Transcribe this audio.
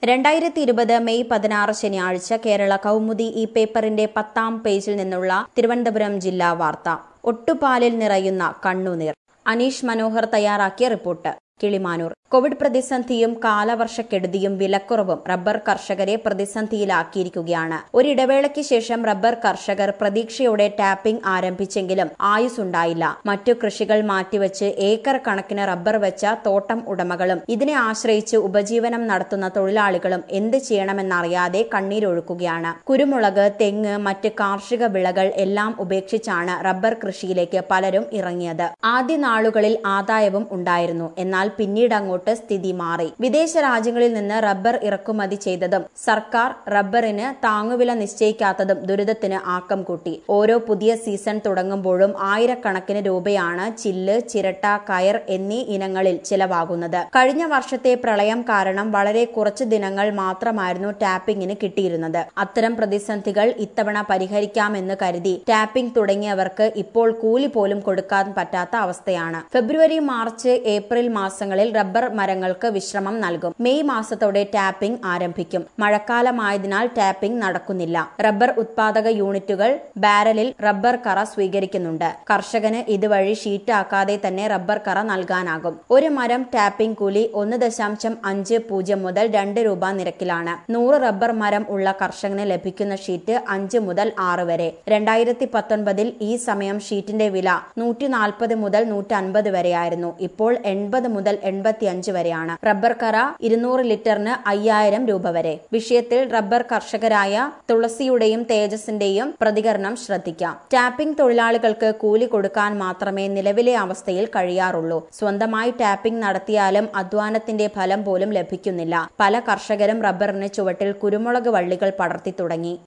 രണ്ടായിരത്തി ഇരുപത് മെയ് പതിനാറ് ശനിയാഴ്ച കേരള കൗമുദി ഈ പേപ്പറിന്റെ പത്താം പേജിൽ നിന്നുള്ള തിരുവനന്തപുരം ജില്ലാ വാർത്ത ഒട്ടുപാലിൽ നിറയുന്ന കണ്ണുനീർ അനീഷ് മനോഹർ തയ്യാറാക്കിയ റിപ്പോർട്ട് കിളിമാനൂർ കോവിഡ് പ്രതിസന്ധിയും കാലവർഷക്കെടുതിയും വിലക്കുറവും റബ്ബർ കർഷകരെ പ്രതിസന്ധിയിലാക്കിയിരിക്കുകയാണ് ഒരിടവേളയ്ക്ക് ശേഷം റബ്ബർ കർഷകർ പ്രതീക്ഷയോടെ ടാപ്പിംഗ് ആരംഭിച്ചെങ്കിലും ആയുസുണ്ടായില്ല മറ്റു കൃഷികൾ മാറ്റിവെച്ച് ഏക്കർ കണക്കിന് റബ്ബർ വെച്ച തോട്ടം ഉടമകളും ഇതിനെ ആശ്രയിച്ച് ഉപജീവനം നടത്തുന്ന തൊഴിലാളികളും എന്ത് ചെയ്യണമെന്നറിയാതെ കണ്ണീരൊഴുക്കുകയാണ് കുരുമുളക് തെങ്ങ് മറ്റ് കാർഷിക വിളകൾ എല്ലാം ഉപേക്ഷിച്ചാണ് റബ്ബർ കൃഷിയിലേക്ക് പലരും ഇറങ്ങിയത് ആദ്യ നാളുകളിൽ ആദായവും ഉണ്ടായിരുന്നു എന്നാൽ പിന്നീട് അങ്ങോട്ട് സ്ഥിതി മാറി വിദേശ രാജ്യങ്ങളിൽ നിന്ന് റബ്ബർ ഇറക്കുമതി ചെയ്തതും സർക്കാർ റബ്ബറിന് താങ്ങുവില നിശ്ചയിക്കാത്തതും ദുരിതത്തിന് ആക്കം കൂട്ടി ഓരോ പുതിയ സീസൺ തുടങ്ങുമ്പോഴും ആയിരക്കണക്കിന് രൂപയാണ് ചില്ല് ചിരട്ട കയർ എന്നീ ഇനങ്ങളിൽ ചിലവാകുന്നത് കഴിഞ്ഞ വർഷത്തെ പ്രളയം കാരണം വളരെ കുറച്ച് ദിനങ്ങൾ മാത്രമായിരുന്നു ടാപ്പിംഗിന് കിട്ടിയിരുന്നത് അത്തരം പ്രതിസന്ധികൾ ഇത്തവണ പരിഹരിക്കാമെന്ന് കരുതി ടാപ്പിംഗ് തുടങ്ങിയവർക്ക് ഇപ്പോൾ കൂലി പോലും കൊടുക്കാൻ പറ്റാത്ത അവസ്ഥയാണ് ഫെബ്രുവരി മാർച്ച് ഏപ്രിൽ മാസങ്ങളിൽ റബ്ബർ മരങ്ങൾക്ക് വിശ്രമം നൽകും മെയ് മാസത്തോടെ ടാപ്പിംഗ് ആരംഭിക്കും മഴക്കാലമായതിനാൽ ടാപ്പിംഗ് നടക്കുന്നില്ല റബ്ബർ ഉത്പാദക യൂണിറ്റുകൾ ബാരലിൽ റബ്ബർ കറ സ്വീകരിക്കുന്നുണ്ട് കർഷകന് ഇതുവഴി ഷീറ്റാക്കാതെ തന്നെ റബ്ബർ കറ നൽകാനാകും ഒരു മരം ടാപ്പിംഗ് കൂലി ഒന്ന് ദശാംശം അഞ്ച് പൂജ്യം മുതൽ രണ്ട് രൂപ നിരക്കിലാണ് നൂറ് റബ്ബർ മരം ഉള്ള കർഷകന് ലഭിക്കുന്ന ഷീറ്റ് അഞ്ച് മുതൽ ആറ് വരെ രണ്ടായിരത്തി പത്തൊൻപതിൽ ഈ സമയം ഷീറ്റിന്റെ വില നൂറ്റി നാൽപ്പത് മുതൽ നൂറ്റി അൻപത് വരെയായിരുന്നു ഇപ്പോൾ എൺപത് മുതൽ എൺപത്തിയഞ്ച് വരെയാണ് റബ്ബർ കറ ഇരുന്നൂറ് ലിറ്ററിന് അയ്യായിരം രൂപ വരെ വിഷയത്തിൽ റബ്ബർ കർഷകരായ തുളസിയുടെയും തേജസിന്റെയും പ്രതികരണം ശ്രദ്ധിക്കാം ടാപ്പിംഗ് തൊഴിലാളികൾക്ക് കൂലി കൊടുക്കാൻ മാത്രമേ നിലവിലെ അവസ്ഥയിൽ കഴിയാറുള്ളൂ സ്വന്തമായി ടാപ്പിംഗ് നടത്തിയാലും അധ്വാനത്തിന്റെ ഫലം പോലും ലഭിക്കുന്നില്ല പല കർഷകരും റബ്ബറിന് ചുവട്ടിൽ കുരുമുളക് വള്ളികൾ പടർത്തി തുടങ്ങി